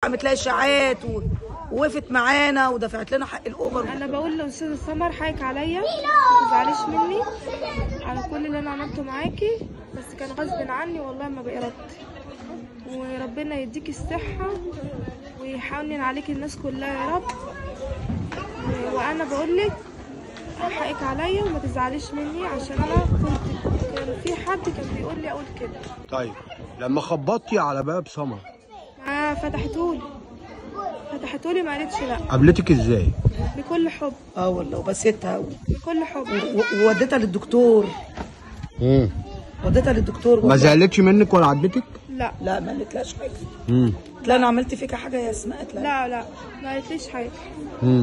وقامت لها اشاعات و... ووقفت معانا ودفعت لنا حق الاوبر انا بقول لاستاذ سمر حقك عليا ما تزعليش مني على كل اللي انا عملته معاكي بس كان غصب عني والله ما بإرادتي وربنا يديكي الصحة ويحنن عليكي الناس كلها يا رب و- وانا بقول لك حقك عليا وما تزعليش مني عشان انا كنت كان في حد كان بيقول لي اقول كده طيب لما خبطتي على باب سمر ما فتحتولي فتحتولي ما قالتش لا قابلتك ازاي بكل حب اه والله وبسيتها و... بكل حب و- ووديتها للدكتور امم وديتها للدكتور ما والله. زعلتش منك ولا عدتك لا لا ما قالتلاش حاجه امم قلت لها انا عملت فيك حاجه يا اسماء قالت لها لا لا ما قالتليش حاجه امم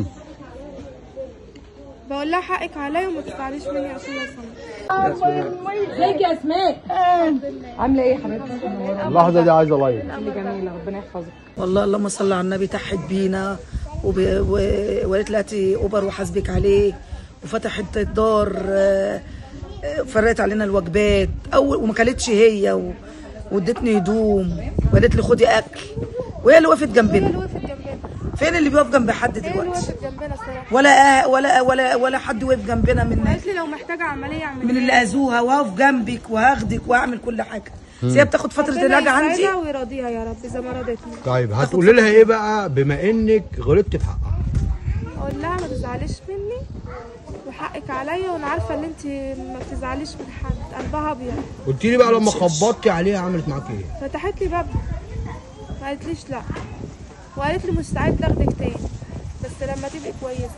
بقول لها حقك عليا وما تزعليش مني يا استاذه سمر ازيك يا اسماء عامله ايه يا حبيبتي اللحظه دي عايزه لايف اللي جميله ربنا يحفظك والله اللهم صل على النبي تحت بينا وب... و... وقالت لها هاتي اوبر وحاسبك عليه وفتحت الدار آه، آه، فرقت علينا الوجبات اول وما كلتش هي و... وادتني هدوم وقالت لي خدي اكل وهي اللي وقفت هي جنبنا اللي وقفت جنبنا فين اللي بيقف جنب حد هي اللي دلوقتي وقفت جنبنا الصراحه ولا آه ولا ولا ولا حد وقف جنبنا من قالت لي لو محتاجه عمليه اعمل من اللي اذوها واقف جنبك وهاخدك واعمل كل حاجه بس هي بتاخد فتره العلاج عندي ويرضيها يا رب زي ما رضتني طيب هتقولي لها ايه بقى بما انك غلطت في حقها اقول لها ما تزعليش مني وحقك عليا وانا عارفه ان انت ما بتزعليش من حد قلبها ابيض قلت لي بقى لما خبطتي عليها عملت معاك ايه فتحت لي باب ما قالتليش لا وقالت لي مستعد اخدك تاني بس لما تبقي كويسه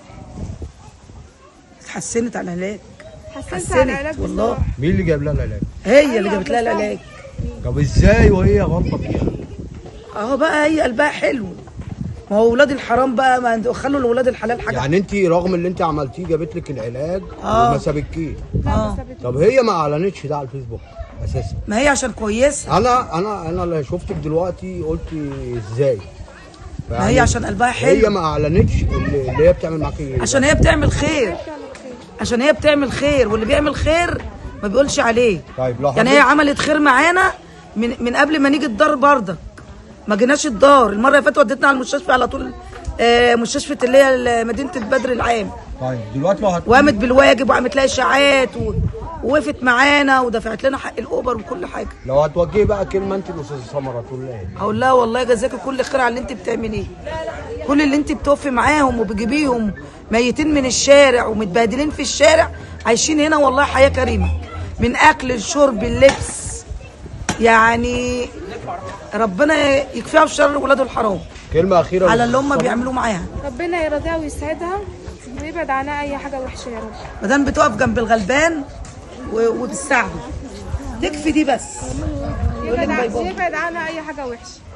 اتحسنت على العلاج حسنت حسنت على العلاج والله. بصراحه مين اللي جاب لها العلاج هي اللي أيوة، جابت لها بالظبط. العلاج طب ازاي وهي غلطه فيها اهو بقى هي قلبها حلو ما هو ولاد الحرام بقى ما عند- خلوا لاولاد الحلال حاجه يعني انت رغم اللي انت عملتيه جابت لك العلاج آه. وما سابتكيش لا آه. ما سابتنيش. طب هي ما اعلنتش ده على الفيسبوك اساسا ما هي عشان كويسه انا انا انا اللي شفتك دلوقتي قلت ازاي ما هي عشان قلبها هي حلو ما اعلنتش اللي اللي هي بتعمل معاك ايه عشان هي بتعمل خير فعلا خير. عشان هي بتعمل خير واللي بيعمل خير ما بيقولش عليه طيب لو يعني هي حضرتك- عملت خير معانا من من قبل ما نيجي الدار بردك ما جيناش الدار المره اللي فاتت ودتنا على المستشفى على طول آه، مستشفى اللي هي مدينه البدر العام طيب دلوقتي لو هت... وقامت بالواجب وقامت لها اشاعات و... ووقفت معانا ودفعت لنا حق الاوبر وكل حاجه لو هتوجهي بقى كلمه انت الاستاذ سمره تقول لها ايه اقول لها والله جزاكي كل خير على اللي انت بتعمليه كل اللي انت بتوفي معاهم وبتجيبيهم ميتين من الشارع ومتبهدلين في الشارع عايشين هنا والله حياه كريمه من اكل الشرب اللبس يعني ربنا يكفيها بشر ولاده الحرام كلمه اخيره على اللي هم بيعملوه معاها ربنا يرضيها ويسعدها ويبعد عنها اي حاجه وحشه يا رب ما دام بتقف جنب الغلبان و- وبتساعده تكفي دي بس يبعد, عن- يبعد عنها اي حاجه وحشه